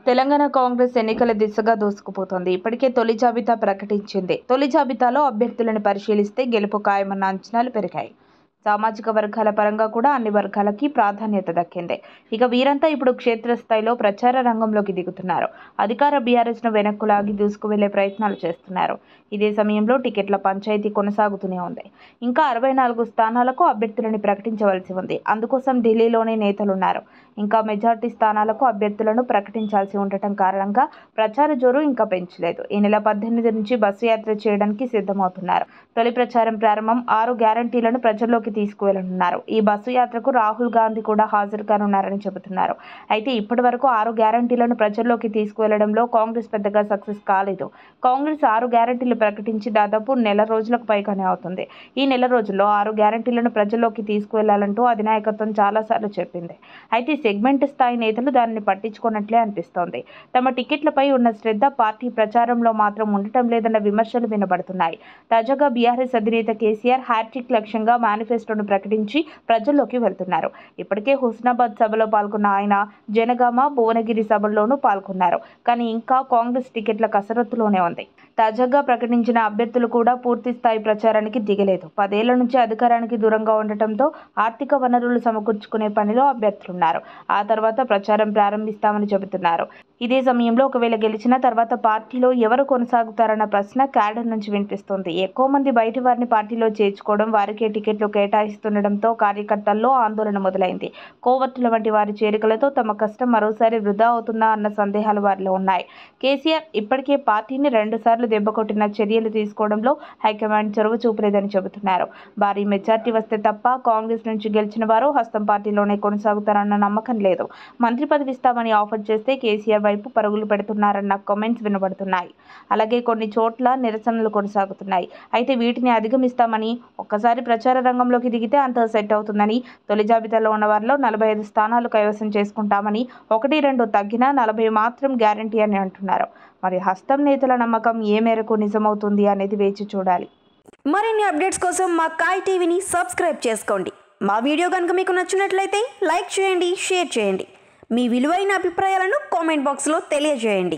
తెలంగాణ కాంగ్రెస్ ఎన్నికల దిశగా దూసుకుపోతోంది ఇప్పటికే తొలి జాబితా ప్రకటించింది తొలి జాబితాలో అభ్యర్థులను పరిశీలిస్తే గెలుపు ఖాయమన్న అంచనాలు పెరిగాయి సామాజిక వర్గాల పరంగా కూడా అన్ని వర్గాలకి ప్రాధాన్యత దక్కింది ఇక వీరంతా ఇప్పుడు క్షేత్రస్థాయిలో ప్రచార రంగంలోకి దిగుతున్నారు అధికార బీఆర్ఎస్ను వెనక్కు లాగి దూసుకువెళ్లే ప్రయత్నాలు చేస్తున్నారు ఇదే సమయంలో టికెట్ల పంచాయతీ కొనసాగుతూనే ఉంది ఇంకా అరవై నాలుగు స్థానాలకు అభ్యర్థులను ప్రకటించవలసి ఉంది అందుకోసం ఢిల్లీలోనే నేతలున్నారు ఇంకా మెజార్టీ స్థానాలకు అభ్యర్థులను ప్రకటించాల్సి ఉండటం కారణంగా ప్రచార జోరు ఇంకా పెంచలేదు ఈ నెల పద్దెనిమిది నుంచి బస్సు యాత్ర చేయడానికి సిద్ధమవుతున్నారు తొలి ప్రచారం ప్రారంభం ఆరు గ్యారంటీలను ప్రజల్లోకి తీసుకువెళ్లనున్నారు ఈ బస్సు యాత్రకు రాహుల్ గాంధీ కూడా హాజరు కానున్నారని చెబుతున్నారు అయితే ఇప్పటి వరకు ఆరు గ్యారంటీలను ప్రజల్లోకి తీసుకువెళ్లడంలో కాంగ్రెస్ పెద్దగా సక్సెస్ కాలేదు కాంగ్రెస్ ఆరు గ్యారంటీలు ప్రకటించి దాదాపు నెల రోజులకు పైగానే అవుతుంది ఈ నెల రోజుల్లో ఆరు గ్యారంటీలను ప్రజల్లోకి తీసుకువెళ్లాలంటూ అధినాయకత్వం చాలాసార్లు చెప్పింది అయితే సెగ్మెంట్ స్థాయి నేతలు దానిని పట్టించుకున్నట్లే అనిపిస్తోంది తమ టికెట్లపై ఉన్న శ్రద్ధ పార్టీ ప్రచారంలో మాత్రం ఉండటం లేదన్న విమర్శలు వినబడుతున్నాయి తాజాగా బీఆర్ఎస్ అధినేత కేసీఆర్ హ్యాట్రిక్ లక్ష్యంగా మేనిఫెస్టోను ప్రకటించి ప్రజల్లోకి వెళ్తున్నారు ఇప్పటికే హుస్నాబాద్ సభలో పాల్గొన్న ఆయన జనగామ భువనగిరి సభల్లోనూ పాల్గొన్నారు కానీ ఇంకా కాంగ్రెస్ టికెట్ల కసరత్తులోనే ఉంది తాజాగా ప్రకటించిన అభ్యర్థులు కూడా పూర్తి స్థాయి ప్రచారానికి దిగలేదు పదేళ్ల నుంచి అధికారానికి దూరంగా ఉండటంతో ఆర్థిక వనరులు సమకూర్చుకునే పనిలో అభ్యర్థులున్నారు ఆ తర్వాత ప్రచారం ప్రారంభిస్తామని చెబుతున్నారు ఇదే సమయంలో ఒకవేళ గెలిచిన తర్వాత పార్టీలో ఎవరు కొనసాగుతారన్న ప్రశ్న క్యాడర్ నుంచి వినిపిస్తోంది ఎక్కువ మంది బయటి వారిని పార్టీలో చేర్చుకోవడం వారికే టికెట్లు కేటాయిస్తుండటంతో కార్యకర్తల్లో ఆందోళన మొదలైంది కోవర్టుల వంటి వారి చేరికలతో తమ కష్టం మరోసారి వృధా అవుతుందా అన్న సందేహాలు వారిలో ఉన్నాయి కేసీఆర్ ఇప్పటికే పార్టీని రెండుసార్లు దెబ్బకొట్టిన చర్యలు తీసుకోవడంలో హైకమాండ్ చొరవ చూపలేదని చెబుతున్నారు భారీ మెజార్టీ వస్తే తప్ప కాంగ్రెస్ నుంచి గెలిచిన వారు హస్తం పార్టీలోనే కొనసాగుతారన్న నమ్మకం లేదు మంత్రి పదవి ఇస్తామని ఆఫర్ చేస్తే కేసీఆర్ వైపు పరుగులు పెడుతున్నారన్న కామెంట్స్ వినబడుతున్నాయి అలాగే కొన్ని చోట్ల నిరసనలు కొనసాగుతున్నాయి అయితే వీటిని అధిగమిస్తామని ఒక్కసారి ప్రచార రంగంలోకి దిగితే అంత సెట్ అవుతుందని తొలి జాబితాలో ఉన్న వారిలో నలభై ఐదు స్థానాలు కైవసం చేసుకుంటామని ఒకటి రెండు తగ్గినా నలభై మాత్రం గ్యారంటీ అని అంటున్నారు మరి హస్తం నేతల నమ్మకం ఏ మేరకు నిజమవుతుంది అనేది వేచి చూడాలి మరిన్ని అప్డేట్స్ కోసం మా కాయ్ టీవీని సబ్స్క్రైబ్ చేసుకోండి మా వీడియో కనుక మీకు నచ్చినట్లయితే లైక్ చేయండి షేర్ చేయండి మీ విలువైన అభిప్రాయాలను కామెంట్ బాక్స్లో తెలియజేయండి